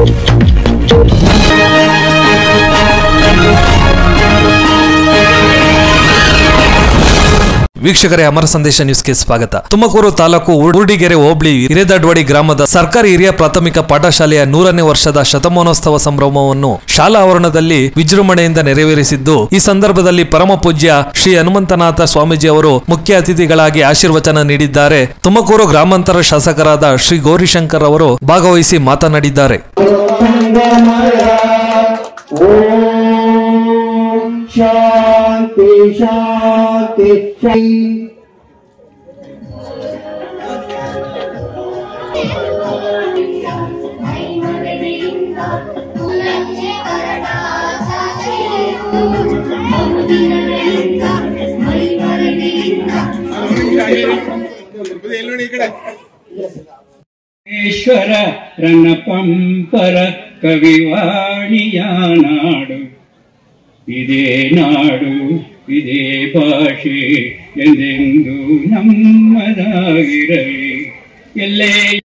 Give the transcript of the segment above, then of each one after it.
ವೀಕ್ಷಕರೇ ಅಮರ ಸಂದೇಶ ನ್ಯೂಸ್ಗೆ ಸ್ವಾಗತ ತುಮಕೂರು ತಾಲೂಕು ಊರ್ಡಿಗೆರೆ ಹೋಬಳಿ ಹಿರೇದಡ್ವಾಡಿ ಗ್ರಾಮದ ಸರ್ಕಾರಿ ಹಿರಿಯ ಪ್ರಾಥಮಿಕ ಪಾಠಶಾಲೆಯ ನೂರನೇ ವರ್ಷದ ಶತಮಾನೋತ್ಸವ ಸಂಭ್ರಮವನ್ನು ಶಾಲಾ ಆವರಣದಲ್ಲಿ ವಿಜೃಂಭಣೆಯಿಂದ ನೆರವೇರಿಸಿದ್ದು ಈ ಸಂದರ್ಭದಲ್ಲಿ ಪರಮ ಪೂಜ್ಯ ಶ್ರೀ ಹನುಮಂತನಾಥ ಸ್ವಾಮೀಜಿ ಅವರು ಮುಖ್ಯ ಅತಿಥಿಗಳಾಗಿ ಆಶೀರ್ವಚನ ನೀಡಿದ್ದಾರೆ ತುಮಕೂರು ಗ್ರಾಮಾಂತರ ಶಾಸಕರಾದ ಶ್ರೀ ಗೌರಿಶಂಕರ್ ಅವರು ಭಾಗವಹಿಸಿ ಮಾತನಾಡಿದ್ದಾರೆ ಓಂ ಶಾಂತಿ ಶಾಂತಿ ಶೈ ಮೈಮರೆಯಿಂದ ಮುಲಂಜೆ ಕರಡಾಚೆಯು ಬಹುದಿನಗಳಿಂದ ಮೈಮರೆಯಿಂದ ಈಶ್ವರ ರನ್ನ ಪಂಪರ ಕವಿವಾಣಿಯ ನಾಡು ಇದೇ ನಾಡು ಇದೇ ಭಾಷೆ ಎಂದೆಂದು ನಮ್ಮದಾಗಿರಲಿ ಎಲ್ಲೇ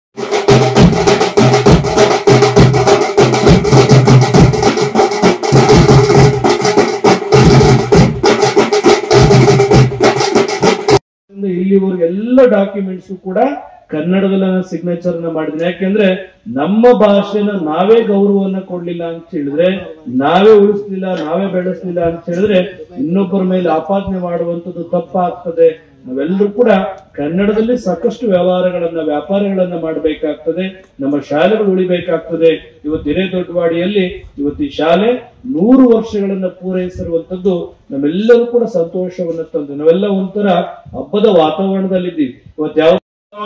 ಇಂದ ಇಲ್ಲಿವರೆಗೆ ಎಲ್ಲ ಡಾಕ್ಯುಮೆಂಟ್ಸ್ ಕೂಡ ಕನ್ನಡದಲ್ಲಿ ಸಿಗ್ನೇಚರ್ ನ ಮಾಡಿದ್ರೆ ಯಾಕೆಂದ್ರೆ ನಮ್ಮ ಭಾಷೆನ ನಾವೇ ಗೌರವವನ್ನ ಕೊಡ್ಲಿಲ್ಲ ಅಂತ ಹೇಳಿದ್ರೆ ನಾವೇ ಉಳಿಸ್ಲಿಲ್ಲ ನಾವೇ ಬೆಳೆಸ್ಲಿಲ್ಲ ಅಂತ ಹೇಳಿದ್ರೆ ಇನ್ನೊಬ್ಬರ ಮೇಲೆ ಆಪಾದನೆ ಮಾಡುವಂತದ್ದು ತಪ್ಪಾಗ್ತದೆ ನಾವೆಲ್ಲರೂ ಕೂಡ ಕನ್ನಡದಲ್ಲಿ ಸಾಕಷ್ಟು ವ್ಯವಹಾರಗಳನ್ನ ವ್ಯಾಪಾರಗಳನ್ನ ಮಾಡಬೇಕಾಗ್ತದೆ ನಮ್ಮ ಶಾಲೆಗಳು ಉಳಿಬೇಕಾಗ್ತದೆ ಇವತ್ತು ಹಿರೇದೊಡ್ಡವಾಡಿಯಲ್ಲಿ ಇವತ್ತು ಈ ಶಾಲೆ ನೂರು ವರ್ಷಗಳನ್ನ ಪೂರೈಸಿರುವಂತದ್ದು ನಮ್ಮೆಲ್ಲರೂ ಕೂಡ ಸಂತೋಷವನ್ನ ತಂದು ನಾವೆಲ್ಲ ಒಂಥರ ಹಬ್ಬದ ವಾತಾವರಣದಲ್ಲಿದ್ದೀವಿ ಇವತ್ತು ಯಾವ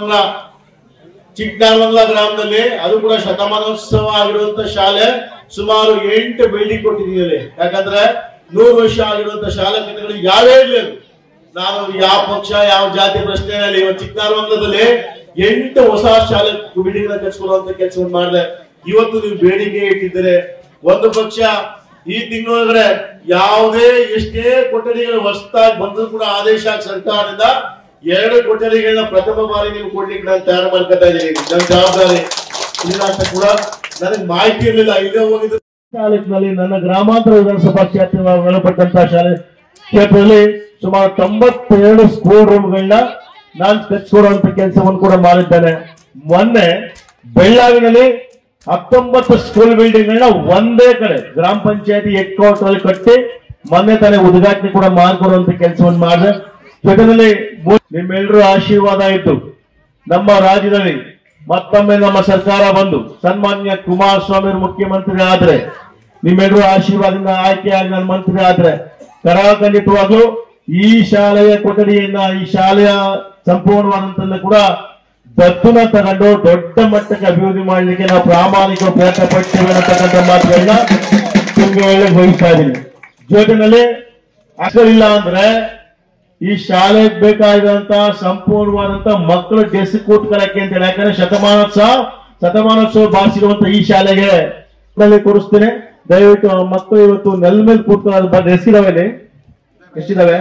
ಚಿಕ್ಕನಾರ್ಮಂಗ್ಲ ಗ್ರಾಮದಲ್ಲಿ ಅದು ಕೂಡ ಶತಮಾನೋತ್ಸವ ಆಗಿರುವಂತ ಶಾಲೆ ಸುಮಾರು ಎಂಟು ಬಿಲ್ಡಿಂಗ್ ಕೊಟ್ಟಿದ್ದೀವಿ ಯಾಕಂದ್ರೆ ನೂರು ವರ್ಷ ಆಗಿರುವಂತ ಶಾಲೆ ಕಟ್ಟಡಗಳು ಯಾವೇ ಇರ್ಲಿ ಅದು ನಾನು ಯಾವ ಪಕ್ಷ ಯಾವ ಜಾತಿ ಪ್ರಶ್ನೆ ಇಲ್ಲ ಇವತ್ತು ಚಿಕ್ಕನಾರ್ಮಂಗ್ಲದಲ್ಲಿ ಎಂಟು ಹೊಸ ಶಾಲೆ ಬಿಲ್ಡಿಂಗ್ ಕಟ್ಸ್ಕೊಳ್ಳುವಂತ ಕೆಲಸವನ್ನು ಮಾಡಿದೆ ಇವತ್ತು ನೀವು ಬೇಡಿಕೆ ಇಟ್ಟಿದ್ದೀರಿ ಒಂದು ಪಕ್ಷ ಈ ತಿಂಗಳೊಳಗಡೆ ಯಾವುದೇ ಎಷ್ಟೇ ಕೊಠಡಿಗಳು ಹೊಸದಾಗಿ ಬಂದರೂ ಕೂಡ ಆದೇಶ ಸರ್ಕಾರದಿಂದ ಎರಡು ಕೊಠಡಿಗಳನ್ನ ಪ್ರಥಮ ಬಾರಿ ನೀವು ಕೊಡ್ಲಿಕ್ಕೆ ನಾನು ತಯಾರು ಮಾಡ್ಕೊತಾ ಇದ್ದೀನಿ ನನ್ನ ಜವಾಬ್ದಾರಿ ಇಲ್ಲ ಅಂತ ಕೂಡ ನನಗೆ ಮಾಹಿತಿ ಇರಲಿಲ್ಲ ಇಲ್ಲೇ ಹೋಗಿದ್ದು ತಾಲೂಕಿನಲ್ಲಿ ನನ್ನ ಗ್ರಾಮಾಂತರ ವಿಧಾನಸಭಾ ಕ್ಷೇತ್ರ ಒಳಪಟ್ಟಂತ ಶಾಲೆ ಕ್ಷೇತ್ರದಲ್ಲಿ ಸುಮಾರು ತೊಂಬತ್ತೆರಡು ಸ್ಕೂಲ್ ರೂಮ್ಗಳನ್ನ ನಾನು ಕಟ್ಸ್ಕೊಡುವಂತ ಕೆಲಸವನ್ನು ಕೂಡ ಮಾಡಿದ್ದೇನೆ ಮೊನ್ನೆ ಬೆಳ್ಳಾವಿನಲ್ಲಿ ಹತ್ತೊಂಬತ್ತು ಸ್ಕೂಲ್ ಬಿಲ್ಡಿಂಗ್ ಗಳನ್ನ ಒಂದೇ ಕಡೆ ಗ್ರಾಮ ಪಂಚಾಯತಿ ಹೆಡ್ ಕ್ವಾರ್ಟರ್ ಅಲ್ಲಿ ಕಟ್ಟಿ ಮೊನ್ನೆ ತಾನೇ ಉದ್ಘಾಟನೆ ಕೂಡ ಮಾಡ್ಕೊಡುವಂತ ಕೆಲಸವನ್ನು ಮಾಡಿದೆ ಜೊತೆಯಲ್ಲಿ ಮೂ- ನಿಮ್ಮೆಲ್ಲರೂ ಆಶೀರ್ವಾದ ಇತ್ತು ನಮ್ಮ ರಾಜ್ಯದಲ್ಲಿ ಮತ್ತೊಮ್ಮೆ ನಮ್ಮ ಸರ್ಕಾರ ಬಂದು ಸನ್ಮಾನ್ಯ ಕುಮಾರಸ್ವಾಮಿ ಅವರು ಮುಖ್ಯಮಂತ್ರಿ ಆದ್ರೆ ನಿಮ್ಮೆಲ್ಲರೂ ಆಶೀರ್ವಾದದಿಂದ ಆಯ್ಕೆಯಾಗಿ ನಾನು ಮಂತ್ರಿ ಆದ್ರೆ ಕರಾಖಂಡಿತವಾಗ್ಲೂ ಈ ಶಾಲೆಯ ಕೊಠಡಿಯನ್ನ ಈ ಶಾಲೆಯ ಸಂಪೂರ್ಣವಾದಂತನ್ನ ಕೂಡ ದತ್ತುನ ತಗೊಂಡು ದೊಡ್ಡ ಮಟ್ಟಕ್ಕೆ ಅಭಿವೃದ್ಧಿ ಮಾಡಲಿಕ್ಕೆ ನಾವು ಪ್ರಾಮಾಣಿಕ ಪ್ರಯತ್ನ ಪಡ್ತೇವೆ ಅನ್ನತಕ್ಕಂಥ ಮಾತುಗಳನ್ನ ನಿಮ್ಗೆ ಹೇಳಕ್ ಬಯಸ್ತಾ ಇದ್ದೀನಿ ಜೊತೆನಲ್ಲಿ ಇಲ್ಲ ಅಂದ್ರೆ ಈ ಶಾಲೆಗೆ ಬೇಕಾಗಿರುವಂತ ಸಂಪೂರ್ಣವಾದಂತ ಮಕ್ಕಳು ಡೆಸ್ ಕೂತ್ಕೊಳ್ಳಕ್ಕೆ ಅಂತ ಹೇಳಿ ಯಾಕಂದ್ರೆ ಶತಮಾನೋತ್ಸವ ಶತಮಾನೋತ್ಸವ ಭಾಷಿರುವಂತ ಈ ಶಾಲೆಗೆ ಮಕ್ಕಳಿಗೆ ಕೊಡಿಸ್ತೇನೆ ದಯವಿಟ್ಟು ಮಕ್ಕಳು ಇವತ್ತು ನೆಲ ಮೇಲೆ ಕೂತ್ಕೊಳ್ಳೋದು ಡ್ರೆಸ್ ಇದಾವೆ ಇಲ್ಲಿ? ಎಷ್ಟಿದಾವೆ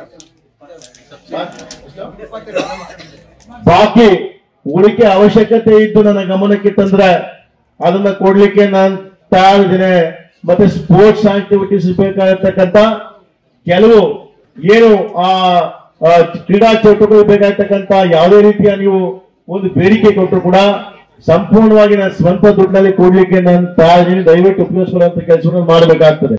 ಬಾಕಿ ಉಳಿಕೆ ಅವಶ್ಯಕತೆ ಇದ್ದು ನನ್ನ ಗಮನಕ್ಕೆ ತಂದ್ರೆ ಅದನ್ನ ಕೊಡ್ಲಿಕ್ಕೆ ನಾನು ತಯಾರಿದ್ದೇನೆ ಮತ್ತೆ ಸ್ಪೋರ್ಟ್ಸ್ ಆಕ್ಟಿವಿಟೀಸ್ ಬೇಕಾಗಿರ್ತಕ್ಕಂಥ ಕೆಲವು ಏನು ಆ ಆ, ಕ್ರೀಡಾ ಚಟುವಟಿಕೆ ಬೇಕಾಗಿರ್ತಕ್ಕಂಥ ಯಾವುದೇ ರೀತಿಯ ನೀವು ಒಂದು ಬೇಡಿಕೆ ಕೊಟ್ಟರು ಕೂಡ ಸಂಪೂರ್ಣವಾಗಿ ನನ್ನ ಸ್ವಂತ ದುಡ್ಡಿನಲ್ಲಿ ಕೊಡ್ಲಿಕ್ಕೆ ನಾನು ತಯಾರಿದ್ದೀನಿ ದಯವಿಟ್ಟು ಉಪಯೋಗಿಸುವಂತ ಕೆಲಸವನ್ನು ಮಾಡಬೇಕಾಗ್ತದೆ